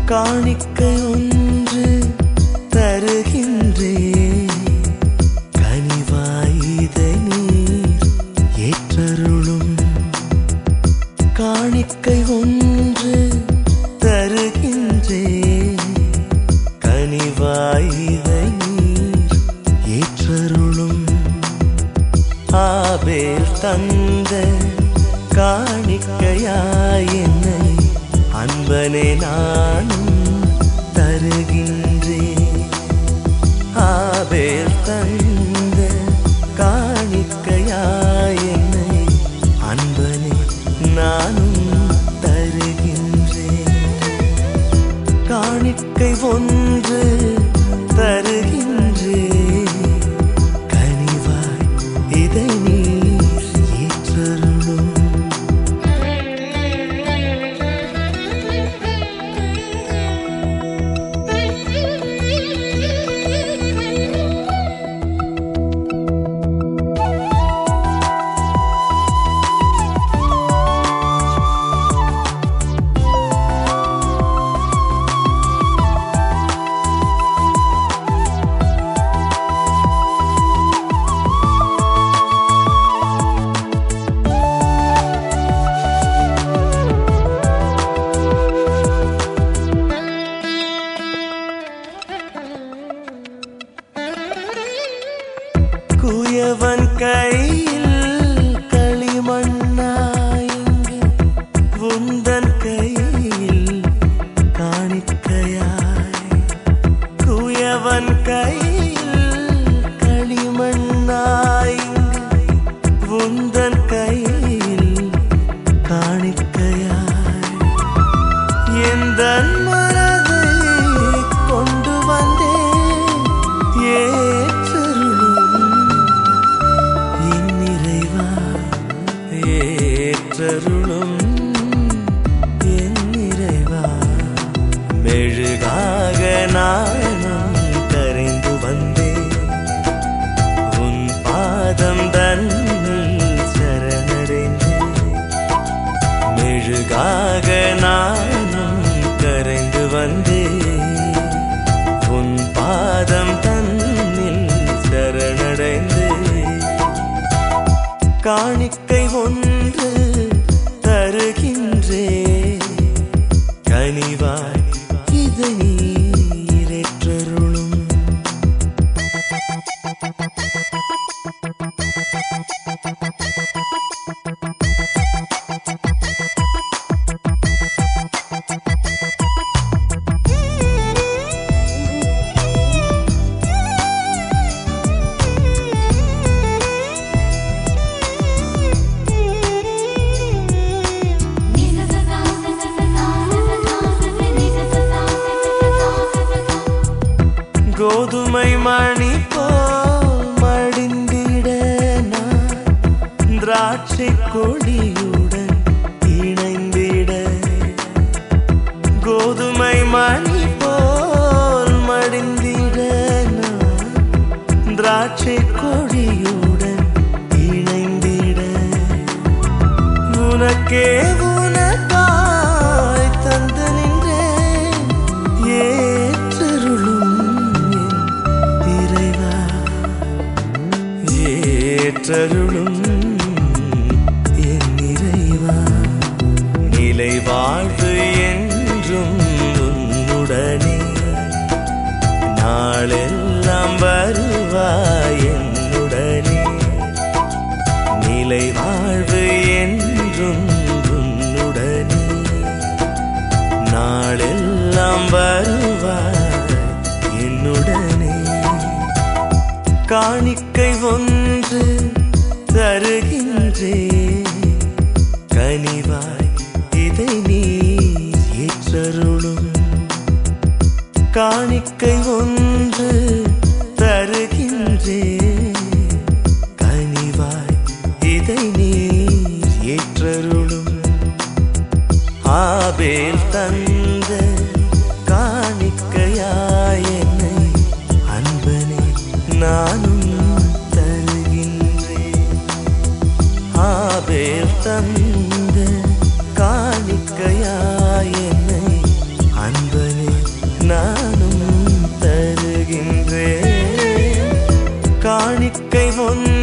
காணிக்கை ஒன்று தருகின்றேன் கனிவாயிதை நீர் ஏற்றருளும் காணிக்கை ஒன்று தருகின்றேன் கனிவாயிதை நீர் ஏற்றருளும் ஆபேல் தந்த காணிக்கையாய் என்னை அன்பனே நானும் தருகின்றேன் ஆபேல் தந்த காணிக்கையாய் என்னை அன்பனே நானும் தருகின்றேன் காணிக்கை ஒன்று தருகின்றேன் கனிவாய் இதை நீர் ஏற்றருளும் குயவன் கையில் களிமண்ணாயிங்கு உந்தன் கையில் காணிக்கையாய் குயவன் கையில் களிமண்ணாயிங்கு உந்தன் கையில் காணிக்கையாய் எந்த மனதை கொண்டு வந்தேன் ஏற்றருளும் என் நிறைவா ஏற்றருளும் என் நிறைவா மெழுகாக நானும் கரைந்து வந்தேன் உன் பாதம் தன்னில் சரணடைந்தேன் மெழுகாக நானும் கரைந்து வந்தேன் உன் பாதம் தன்னில் சரணடைந்தேன் காணிக்கை ஒன்று தருகின்றேன் கனிவாய் இதை நீரேற்றருளும் கோதுமை மணி போல் மடிந்திட நான் திராட்சை கொடியுடன் இணைந்திட கோதுமை மணி போல் மடிந்திட நான் திராட்சை கொடியுடன் இணைந்திட உனக்கே உனக்காய் தந்து நின்றேன் ஏற்றருளும் என் இறைவா ஏற்றருளும் என் இறைவா நிலை வாழ்வு என்றும் உன்னுடனே நாளெல்லாம் வருவாய் என்னுடனே நிலை வாழ்வு என்றும் உன்னுடனே நாளெல்லாம் வருவாய் என்னுடனே காணிக்கை ஒன்று தருகின்றேன் கனிவாய் இதை நீ ஏற்றருளும் காணிக்கை ஒன்று தருகின்றேன் கனிவாய் இதை நீர் ஏற்றருளும் ஆபேல் தந்த காணிக்கையாய் என்னை அன்பனே நானும் தருகின்றேன் ஆபேல் தந்த காணிக்கையாய் என்னை அன்பனே வாழ்க்கை ஒன்று